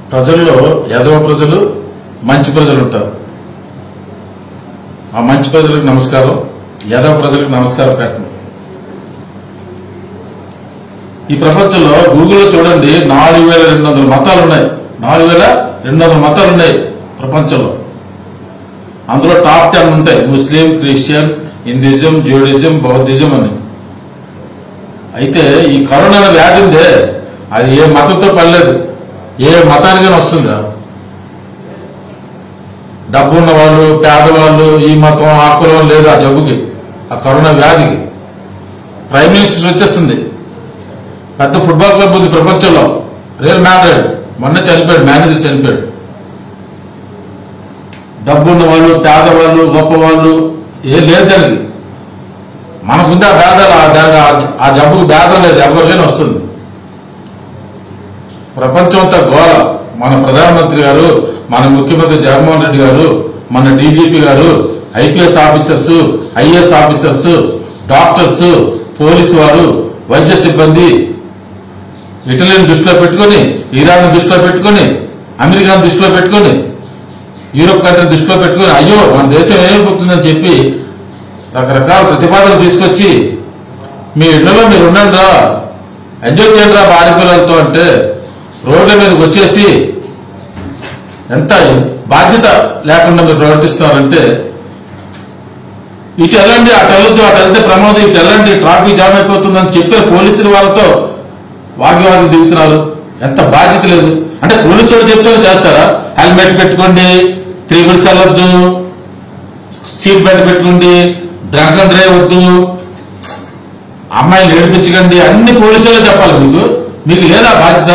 ప్రజల్లో ఎదవ ప్రజలు మంచి ప్రజలు ఉంటారు ఆ మంచి ప్రజలకు నమస్కారం ఎదవ ప్రజలకు నమస్కారం పెడతాం ఈ ప్రపంచంలో గూగుల్లో చూడండి నాలుగు వేల రెండు వందల మతాలు ఉన్నాయి నాలుగు వేల రెండు వందల మతాలు ఉన్నాయి ప్రపంచంలో అందులో టాప్ టెన్ ఉంటాయి ముస్లిం క్రిస్టియన్ హిందూయిజం జూడిజం బౌద్ధిజం అని అయితే ఈ కరోనా అనే వ్యాధి ఉందే అది ఏ మతంతో పనిలేదు ఏ మతానికైనా వస్తుందా డబ్బు ఉన్న వాళ్ళు పేదవాళ్ళు ఈ మతం ఆ కులం లేదు ఆ జబ్బుకి ఆ కరోనా వ్యాధికి ప్రైమ్ మినిస్టర్ వచ్చేస్తుంది పెద్ద ఫుట్బాల్ క్లబ్ ఉంది ప్రపంచంలో రియల్ మ్యాడ్రిడ్ మొన్న చనిపోయాడు మేనేజర్ చనిపోయాడు డబ్బు ఉన్న వాళ్ళు పేదవాళ్ళు గొప్పవాళ్ళు ఏం లేదు దానికి మనకుంది ఆ భేదాలు ఆ దాని- ఆ- ఆ జబ్బుకు భేదం లేదు ఎవరికైనా వస్తుంది ప్రపంచం అంతా గోల మన ప్రధానమంత్రి గారు మన ముఖ్యమంత్రి జగన్మోహన్ రెడ్డి గారు మన డీజీపీ గారు IPS officers IAS officers doctors police వారు వైద్య సిబ్బంది ఇటలీని దృష్టిలో పెట్టుకొని ఇరాన్ దృష్టిలో పెట్టుకొని అమెరికాను దృష్టిలో పెట్టుకొని యూరోప్ కంట్రీ దృష్టిలో పెట్టుకొని అయ్యో మన దేశం ఏమైపోతుందని చెప్పి రకరకాల ప్రతిపాదనలు తీసుకొచ్చి మీ ఇళ్లలో మీరు ఉండండి రా ఎంజాయ్ చేయండి రా భార్య పిల్లలతో అంటే రోడ్ల మీదకి వచ్చేసి ఎంత బాధ్యత లేకుండా మీరు ప్రవర్తిస్తున్నారంటే ఇటు వెళ్ళండి అటు వెళ్ళొద్దు అటు వెళ్తే ప్రమాదం ఇటు వెళ్ళండి ట్రాఫిక్ జామ్ అయిపోతుందని చెప్పిన పోలీసులు వాళ్ళతో వాగ్వాదం దిగుతున్నారు ఎంత బాధ్యత లేదు అంటే పోలీసు వాళ్ళు చెప్తూనే చేస్తారా హెల్మెట్ పెట్టుకోండి త్రిబుల్స్ వెళ్ళొద్దు సీట్ బెల్ట్ పెట్టుకోండి డ్రంక్ అండ్ డ్రైవ్ వద్దు అమ్మాయిని ఏడిపించకండి అన్ని పోలీసులే చెప్పాలి మీకు మీకు లేదా బాధ్యత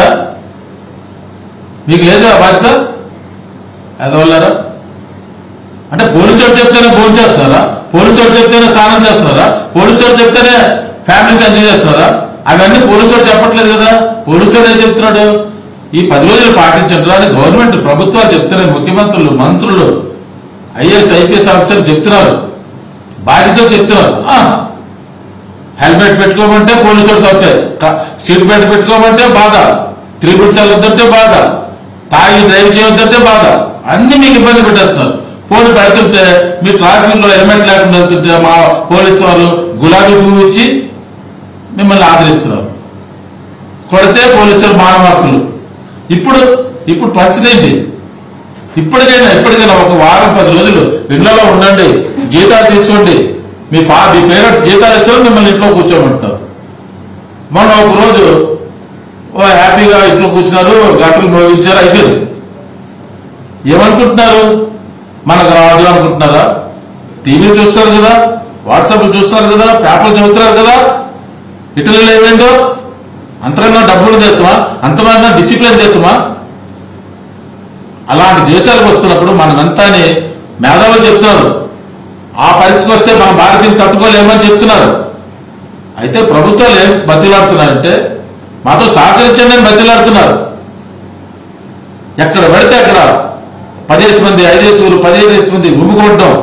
మీకు లేదా బాధ్యత ఎదవల్లారా అంటే పోలీసు వాడు చెప్తేనే ఫోన్ చేస్తున్నారా పోలీసు వాడు చెప్తేనే స్నానం చేస్తున్నారా పోలీసు వాడు చెప్తేనే ఫ్యామిలీకి ఎంజాయ్ చేస్తున్నారా అవన్నీ పోలీసు వాడు చెప్పట్లేదు కదా పోలీసు వాడు ఏం చెప్తున్నాడు ఈ పది రోజులు పాటించండి అని గవర్నమెంట్ ప్రభుత్వాలు చెప్తున్నాయి ముఖ్యమంత్రులు మంత్రులు ఐఏఎస్ ఐపీఎస్ ఆఫీసర్లు చెప్తున్నారు బాధ్యత చెప్తున్నారు ఆ, హెల్మెట్ పెట్టుకోమంటే పోలీసు వాడు తప్పే క- సీట్ బెల్ట్ పెట్టుకోమంటే బాధ త్రిబుల్ సెల్ వద్దంటే బాధ తాగి డ్రైవ్ చేయొద్దంటే బాధ అన్ని మీకు ఇబ్బంది పెట్టేస్తున్నారు పోటీ పెడుతుంటే మీ ట్రాఫిక్ లో హెల్మెట్ లేకుండా వెళ్తుంటే మా పోలీసు వారు గులాబీ పువ్వు ఇచ్చి మిమ్మల్ని ఆదరిస్తున్నారు కొడితే పోలీసులు మానవ హక్కులు ఇప్పుడు ఇప్పుడు పరిస్థితి ఏంటి ఇప్పటికైనా ఇప్పటికైనా ఒక వారం పది రోజులు ఇళ్లలో ఉండండి జీతాలు తీసుకోండి మీ ఫా మీ పేరెంట్స్ జీతాలు ఇస్తారు మిమ్మల్ని ఇంట్లో కూర్చోమంటారు మొన్న ఒక రోజు ఓ హ్యాపీగా ఇంట్లో కూర్చున్నారు గంటలు మోగించారు అయిపోయింది ఏమనుకుంటున్నారు మనకు రాదు అనుకుంటున్నారా టీవీ చూస్తారు కదా వాట్సాప్ చూస్తున్నారు కదా పేపర్లు చదువుతున్నారు కదా ఇటలీలో ఏమైందో అంతకన్నా డబ్బులు దేశమా అంతకన్నా డిసిప్లిన్ దేశమా అలాంటి దేశాలకు వస్తున్నప్పుడు మనమంతానే మేధావులు చెప్తున్నారు ఆ పరిస్థితి వస్తే మన భారతీయులు తట్టుకోలేమని చెప్తున్నారు అయితే ప్రభుత్వాలు ఏం బతిలాడుతున్నారంటే మాతో సహకరించండి అని బతిలాడుతున్నారు ఎక్కడ పడితే అక్కడ పదిహేను మంది ఐదేసుగురు పదిహేను మంది గుమ్ముకోవడం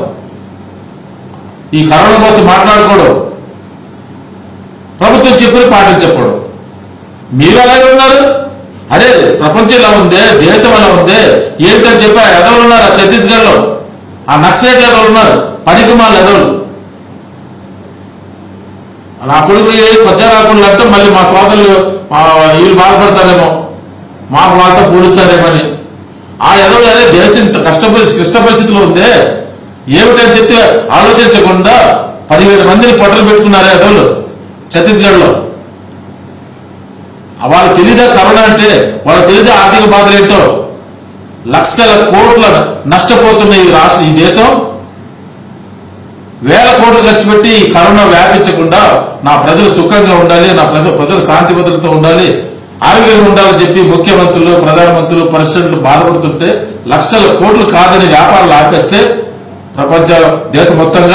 ఈ కరోనా కోసం మాట్లాడుకోవడం ప్రభుత్వం చెప్పిన పాటించకపోవడం మీరు అలాగే ఉన్నారు అరే ప్రపంచం ఇలా ఉందే దేశం ఎలా ఉందే ఏంటని చెప్పి ఆ ఎదవలు ఉన్నారు ఆ ఛత్తీస్గఢ్ లో ఆ నక్సలైట్లు ఎదవలు ఉన్నారు పనికిమాల ఎదవలు నా కొడుకు కొత్త రాకుండా అంటే మళ్ళీ మా సోదరులు మా వీళ్ళు బాధపడతారేమో మాకు వాళ్ళతో పోలుస్తారేమని ఆ ఎదవలు అరే దేశం ఇంత కష్ట పరిస్థితి క్లిష్ట పరిస్థితిలో ఉందే ఏమిటని చెప్పి ఆలోచించకుండా పదివేల మందిని పొట్టలు పెట్టుకున్నారే ఎదవలు ఛత్తీస్గఢ్ లో వాళ్ళకి తెలీదా కరోనా అంటే వాళ్ళకి తెలీదా ఆర్థిక బాధలు ఏంటో లక్షల కోట్ల నష్టపోతున్న ఈ రాష్ట్ర ఈ దేశం వేల కోట్లు ఖర్చు పెట్టి ఈ కరోనా వ్యాపించకుండా నా ప్రజలు సుఖంగా ఉండాలి నా ప్రజలు ప్రజలు శాంతి భద్రతతో ఉండాలి ఆరోగ్యంగా ఉండాలని చెప్పి ముఖ్యమంత్రులు ప్రధానమంత్రులు ప్రెసిడెంట్లు బాధపడుతుంటే లక్షల కోట్లు కాదని వ్యాపారాలు ఆపేస్తే ప్రపంచ దేశం మొత్తంగా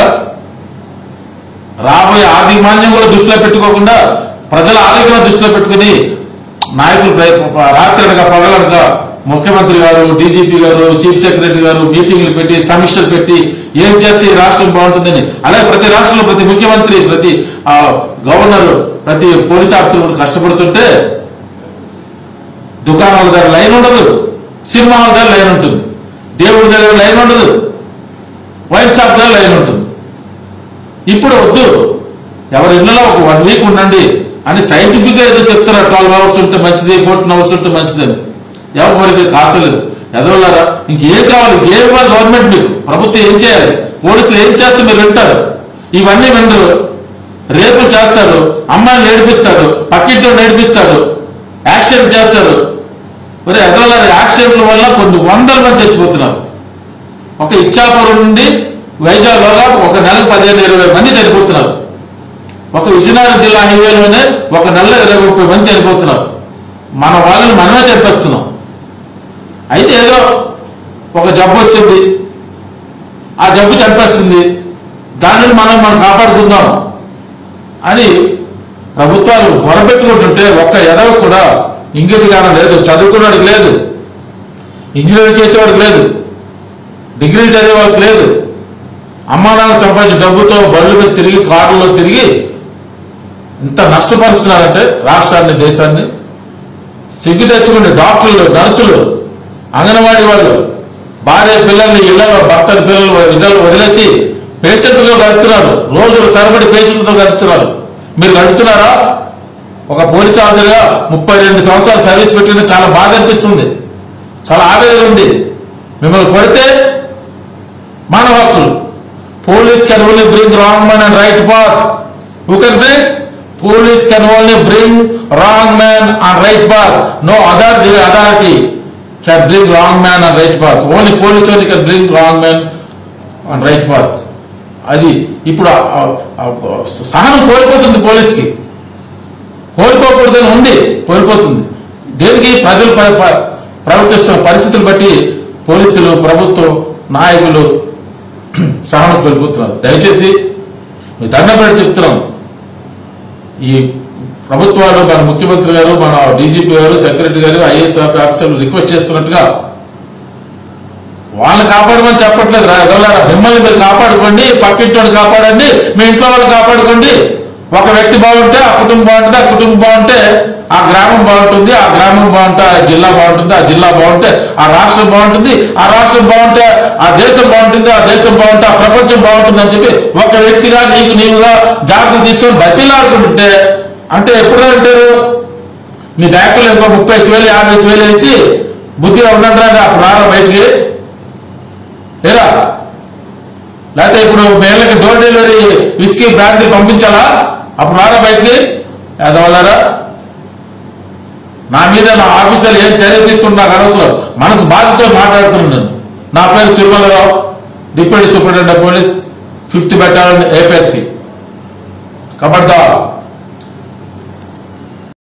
రాబోయే ఆర్థిక మాన్యం కూడా దృష్టిలో పెట్టుకోకుండా ప్రజల ఆరోగ్యం దృష్టిలో పెట్టుకుని నాయకులు ప్ర- రాత్రి అనగా పగలనగా ముఖ్యమంత్రి గారు డీజీపీ గారు చీఫ్ సెక్రటరీ గారు మీటింగ్లు పెట్టి సమీక్షలు పెట్టి ఏం చేస్తే ఈ రాష్ట్రం బాగుంటుందని అలాగే ప్రతి రాష్ట్రంలో ప్రతి ముఖ్యమంత్రి ప్రతి ఆ, గవర్నర్ ప్రతి పోలీస్ ఆఫీసర్ కూడా కష్టపడుతుంటే దుకాణాల దగ్గర లైన్ ఉండదు సినిమా హాల్ దగ్గర లైన్ ఉంటుంది దేవుడి దగ్గర లైన్ ఉండదు వైన్ షాప్ దగ్గర లైన్ ఉంటుంది ఇప్పుడు వద్దు ఎవరి ఇళ్లలో ఒక వన్ వీక్ ఉండండి అని సైంటిఫిక్ గా ఏదో చెప్తారు ట్వెల్వ్ అవర్స్ ఉంటే మంచిది ఫోర్టీన్ అవర్స్ ఉంటే మంచిదని ఎవరు మరికి కాతలేదు ఎదవలారా ఇంకేం కావాలి ఇంకేం ఇవ్వాలి గవర్నమెంట్ మీకు ప్రభుత్వం ఏం చేయాలి పోలీసులు ఏం చేస్తే మీరు వింటారు ఇవన్నీ వినరు రేపులు చేస్తారు అమ్మాయిని నేర్పిస్తారు పక్కింట్లో నేర్పిస్తారు యాక్సిడెంట్ చేస్తారు మరి ఎదవలారా యాక్సిడెంట్ల వల్ల కొన్ని వందల మంది చచ్చిపోతున్నారు ఒక ఇచ్చాపురం నుండి వైజాగ్లోగా ఒక నెలకు పదిహేను ఇరవై మంది చనిపోతున్నారు ఒక విజయనగరం జిల్లా హైవేలోనే ఒక నెలలో ఇరవై ముప్పై మంది చనిపోతున్నారు మన వాళ్ళని మనమే చంపేస్తున్నాం అయితే ఏదో ఒక జబ్బు వచ్చింది ఆ జబ్బు చంపేస్తుంది దానిని మనం మనం కాపాడుకుందాం అని ప్రభుత్వాలు మొరపెట్టుకుంటుంటే ఒక్క ఎదవ కూడా ఇంగిత జ్ఞానం లేదు చదువుకున్నవాడికి లేదు ఇంజనీరింగ్ చేసేవాడికి లేదు డిగ్రీ చదివేవాడికి లేదు అమ్మా నాన్న సంపాదించిన డబ్బుతో బళ్ళు మీద తిరిగి కారులో తిరిగి ఇంత నష్టపరుస్తున్నారంటే రాష్ట్రాన్ని దేశాన్ని సిగ్గు తెచ్చుకునే డాక్టర్లు నర్సులు అంగన్వాడీ వాళ్ళు భార్య పిల్లల్ని ఇళ్లలో భర్తల పిల్లలు ఇళ్లలో వదిలేసి పేషెంట్తో గడుపుతున్నారు రోజులు తరబడి పేషెంట్తో గడుపుతున్నారు మీరు గడుపుతున్నారా ఒక పోలీస్ ఆఫీసర్గా ముప్పై రెండు సంవత్సరాలు సర్వీస్ పెట్టిన చాలా బాధ అనిపిస్తుంది చాలా ఆవేదన ఉంది మిమ్మల్ని కొడితే మానవ హక్కులు police can only bring wrong man and right path who can bring police can only bring wrong man and right path no other authority can bring wrong man and right path only police only can bring wrong man and right path అది ఇప్పుడు ఆ- ఆ- ఆ సహనం కోల్పోతుంది పోలీస్కి కోల్పోకూడదని ఉంది కోల్పోతుంది దేనికి ప్రజలు ప- ప- ప్రవర్తిస్తున్న పరిస్థితులు బట్టి పోలీసులు ప్రభుత్వం నాయకులు సహనం కోల్పోతున్నారు దయచేసి మీ దండం పెట్టి చెప్తున్నాం ఈ ప్రభుత్వాలు మన ముఖ్యమంత్రి గారు మన డీజీపీ గారు సెక్రటరీ గారు ఐఏఎస్ ఆఫీసర్లు రిక్వెస్ట్ చేస్తున్నట్టుగా వాళ్ళని కాపాడమని చెప్పట్లేదు రా ఎవరారా మిమ్మల్ని మీరు కాపాడుకోండి పక్కింటి కాపాడండి మీ ఇంట్లో వాళ్ళు కాపాడుకోండి ఒక వ్యక్తి బాగుంటే ఆ కుటుంబం బాగుంటుంది ఆ కుటుంబం బాగుంటే ఆ గ్రామం బాగుంటుంది ఆ గ్రామం బాగుంటే ఆ జిల్లా బాగుంటుంది ఆ జిల్లా బాగుంటే ఆ రాష్ట్రం బాగుంటుంది ఆ రాష్ట్రం బాగుంటే ఆ దేశం బాగుంటుంది ఆ దేశం బాగుంటే ఆ ప్రపంచం బాగుంటుంది అని చెప్పి ఒక వ్యక్తిగా నీకు నీవుగా జాగ్రత్తలు తీసుకొని బతిలాడుకుంటుంటే అంటే ఎప్పుడు అంటారు మీ బ్యాంకులో ఇంకో ముప్పై వేలు యాభై వేలు వేసి బుద్ధిగా ఉండండి రా అప్పుడు రారా బయటికి ఏరా లేకపోతే ఇప్పుడు మేళ్ళకి డోర్ డెలివరీ విస్కీ బ్రాంతి పంపించాలా అప్పుడు రారా బయటికి ఎదవల్లారా నా మీద నా ఆఫీసర్లు ఏం చర్య తీసుకుంటే నాకు అనవసరం మనసు బాధతో మాట్లాడుతున్నాను నేను నా పేరు Tirumalarao deputy superintendent of police fifth battalion ఏపీఎస్కి కబడ్దా